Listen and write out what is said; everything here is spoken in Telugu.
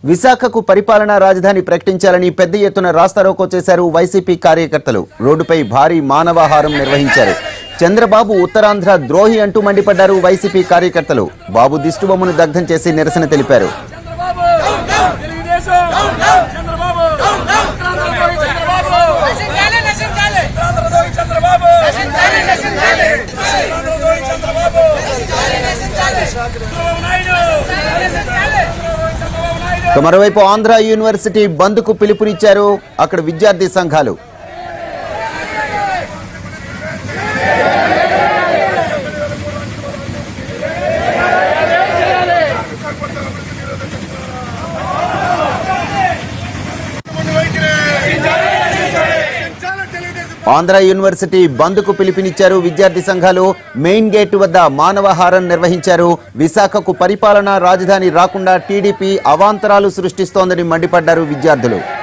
విశాఖకు పరిపాలనా రాజధాని ప్రకటించాలని పెద్ద ఎత్తున రాస్తారోకో చేశారు వైసీపీ కార్యకర్తలు రోడ్డుపై భారీ మానవాహారం నిర్వహించారు చంద్రబాబు ఉత్తరాంధ్ర ద్రోహి అంటూ మండిపడ్డారు వైసీపీ కార్యకర్తలు బాబు దిష్టిబొమ్మను దగ్ధం చేసి నిరసన తెలిపారు చంద్రబాబు తెలుగుదేశం చంద్రబాబు ఉత్తరాంధ్రలోని చంద్రబాబు నశించాలి నశించాలి ఉత్తరాంధ్రలోని చంద్రబాబు నశించాలి నశించాలి ఉత్తరాంధ్రలోని చంద్రబాబు నశించాలి నశించాలి చంద్రబాబు నాయుడు నశించాలి చంద్రబాబు నాయుడు ఇక మరోవైపు ఆంధ్ర యూనివర్సిటీ బంద్కు పిలుపునిచ్చారు అక్కడ విద్యార్థి సంఘాలు ఆంధ్ర యూనివర్సిటీ బంద్కు పిలుపునిచ్చారు విద్యార్థి సంఘాలు మెయిన్ గేట్ వద్ద మానవహారం నిర్వహించారు విశాఖకు పరిపాలనా రాజధాని రాకుండా టీడీపీ అవాంతరాలు సృష్టిస్తోందని మండిపడ్డారు విద్యార్థులు